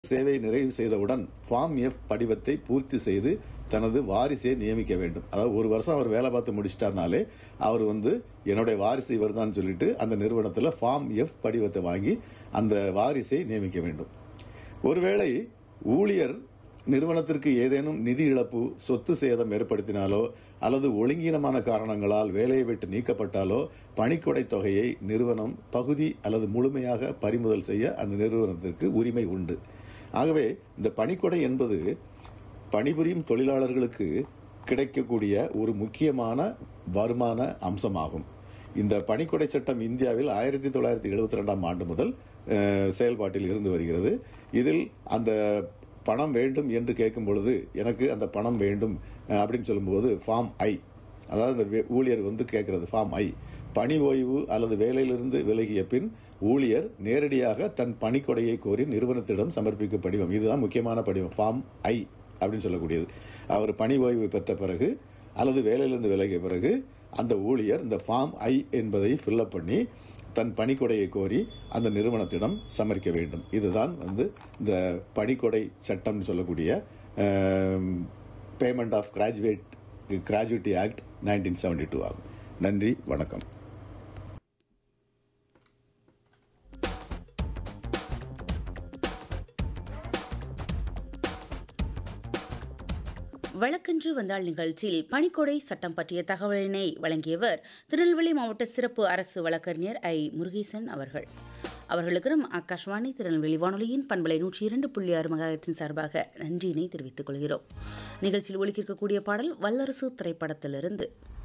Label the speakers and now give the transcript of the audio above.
Speaker 1: சேவை நிறைவு செய்தவுடன் ஃபார்ம் எஃப் படிவத்தை பூர்த்தி செய்து தனது வாரிசை நியமிக்க வேண்டும் அதாவது ஒரு வருஷம் அவர் வேலை பார்த்து முடிச்சிட்டார்னாலே அவர் வந்து என்னுடைய வாரிசு இவர்தான் சொல்லிட்டு அந்த நிறுவனத்தில் ஃபார்ம் எஃப் படிவத்தை வாங்கி அந்த வாரிசை நியமிக்க வேண்டும் ஒருவேளை ஊழியர் நிறுவனத்திற்கு ஏதேனும் நிதி இழப்பு சொத்து சேதம் ஏற்படுத்தினாலோ அல்லது ஒழுங்கீனமான காரணங்களால் வேலையை விட்டு நீக்கப்பட்டாலோ பணிக்கொடை தொகையை நிறுவனம் பகுதி அல்லது முழுமையாக பறிமுதல் செய்ய அந்த நிறுவனத்திற்கு உரிமை உண்டு ஆகவே இந்த பணிக்கொடை என்பது பணிபுரியும் தொழிலாளர்களுக்கு கிடைக்கக்கூடிய ஒரு முக்கியமான வருமான அம்சமாகும் இந்த பணிக்கொடை சட்டம் இந்தியாவில் ஆயிரத்தி தொள்ளாயிரத்தி எழுபத்தி ரெண்டாம் ஆண்டு முதல் அஹ், செயல்பாட்டில் இருந்து வருகிறது இதில் அந்த பணம் வேண்டும் என்று கேட்கும் பொழுது எனக்கு அந்த பணம் வேண்டும் அஹ், அப்படின்னு சொல்லும்போது ஃபார்ம் ஐ அதாவது இந்த வே- ஊழியர் வந்து கேட்கறது ஃபார்ம் ஐ பணி ஓய்வு அல்லது வேலையிலிருந்து விலகிய பின் ஊழியர் நேரடியாக தன் பணிக்கொடையை கோரி நிறுவனத்திடம் சமர்ப்பிக்கும் படிவம் இதுதான் முக்கியமான படிவம் ஃபார்ம் ஐ அப்படின்னு சொல்லக்கூடியது அவர் பணி ஓய்வு பெற்ற பிறகு அல்லது வேலையிலிருந்து விலகிய பிறகு அந்த ஊழியர் இந்த ஃபார்ம் ஐ என்பதை ஃபில்லப் பண்ணி தன் பணிக்கொடையை கோரி அந்த நிறுவனத்திடம் சமர்ப்பிக்க வேண்டும் இதுதான் வந்து இந்த பணிக்கொடை சட்டம்னு சொல்லக்கூடிய payment of graduate gratuity act nineteen seventy two ஆகும் நன்றி வணக்கம்
Speaker 2: வழக்கன்று வந்தாள் நிகழ்ச்சியில் பணிக்கொடை சட்டம் பற்றிய தகவலினை வழங்கியவர் திருநெல்வேலி மாவட்ட சிறப்பு அரசு வழக்கறிஞர் ஐ முருகேசன் அவர்கள் அவர்களுக்கு நம் ஆகாஷ்வாணி திருநெல்வேலி வானொலியின் பண்பலை நூற்றி இரண்டு புள்ளி ஆறு மெகாஹெட்ஸின் சார்பாக நன்றியினை தெரிவித்துக் கொள்கிறோம் நிகழ்ச்சியில் ஒலிக்கிருக்கக்கூடிய பாடல் வல்லரசு திரைப்படத்திலிருந்து